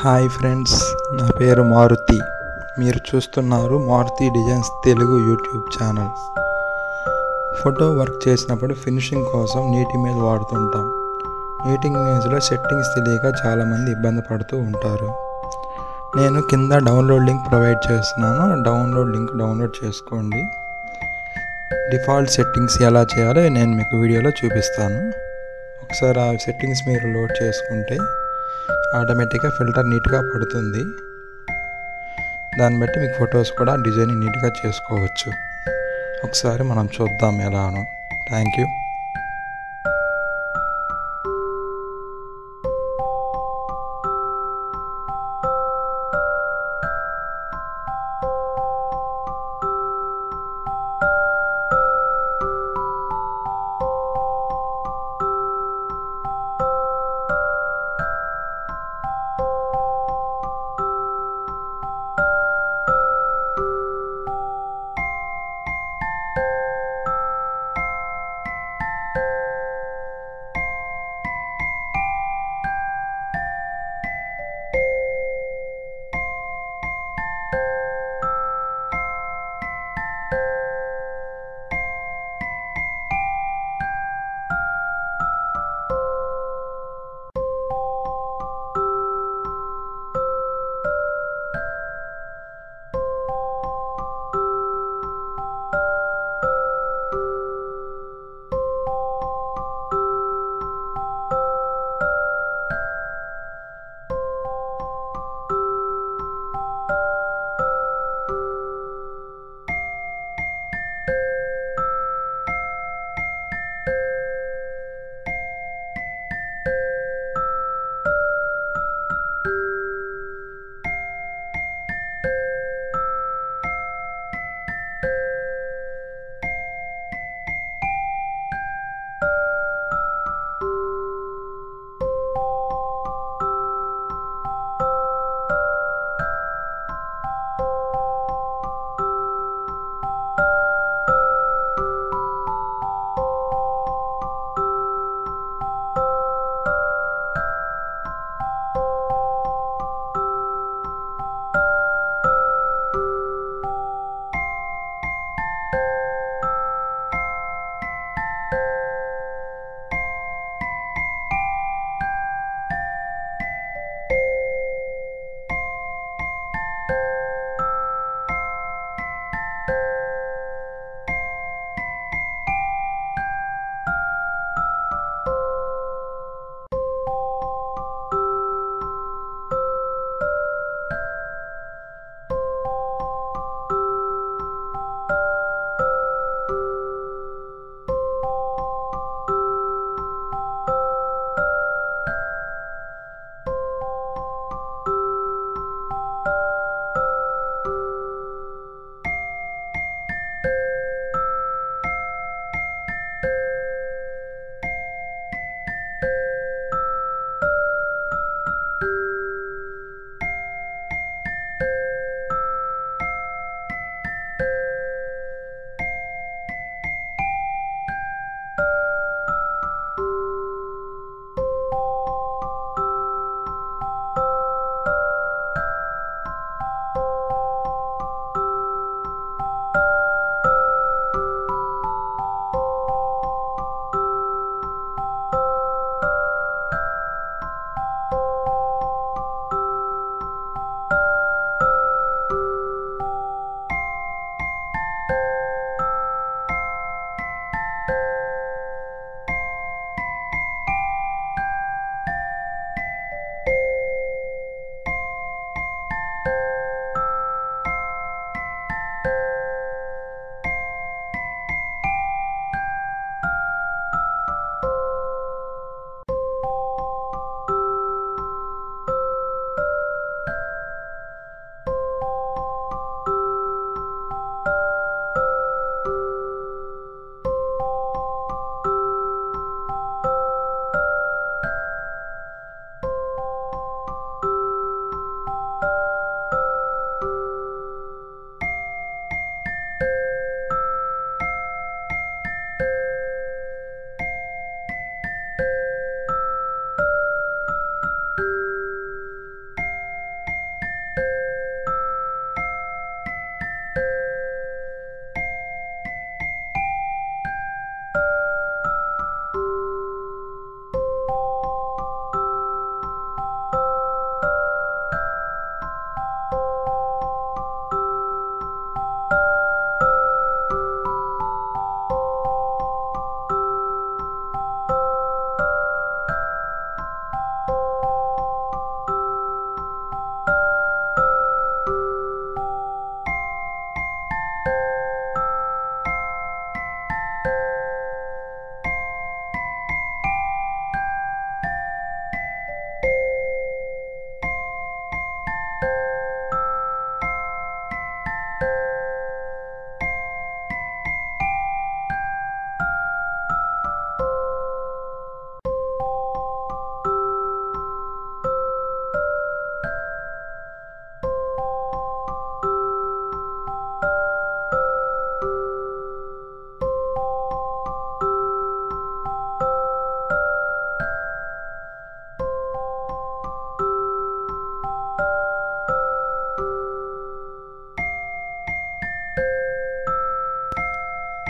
hi friends నా పేరు మారుతి మీరు చూస్తున్నారు Maruthi designs Telugu YouTube channel photo work చేసినప్పుడు ఫినిషింగ్ కోసం నీటి మీద వాడుతుంటాం నీటి ఇమేజ్లో సెట్టింగ్స్ తెలియక చాలామంది ఇబ్బంది పడుతూ ఉంటారు నేను కింద డౌన్లోడ్ లింక్ ప్రొవైడ్ చేస్తున్నాను డౌన్లోడ్ లింక్ డౌన్లోడ్ చేసుకోండి డిఫాల్ట్ సెట్టింగ్స్ ఎలా చేయాలో నేను మీకు వీడియోలో చూపిస్తాను ఒకసారి ఆ సెట్టింగ్స్ మీరు లోడ్ చేసుకుంటే ఆటోమేటిక్గా ఫిల్టర్ నీట్గా పడుతుంది దాన్ని బట్టి మీకు ఫొటోస్ కూడా డిజైన్ నీట్గా చేసుకోవచ్చు ఒకసారి మనం చూద్దాం ఎలానో థ్యాంక్ యూ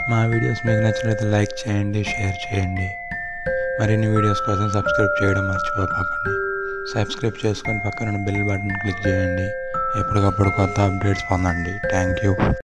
మా వీడియోస్ మీకు నచ్చినట్లయితే లైక్ చేయండి షేర్ చేయండి మరిన్ని వీడియోస్ కోసం సబ్స్క్రైబ్ చేయడం మర్చిపోకండి సబ్స్క్రైబ్ చేసుకొని పక్కన బెల్ బటన్ క్లిక్ చేయండి ఎప్పటికప్పుడు కొత్త అప్డేట్స్ పొందండి థ్యాంక్ యూ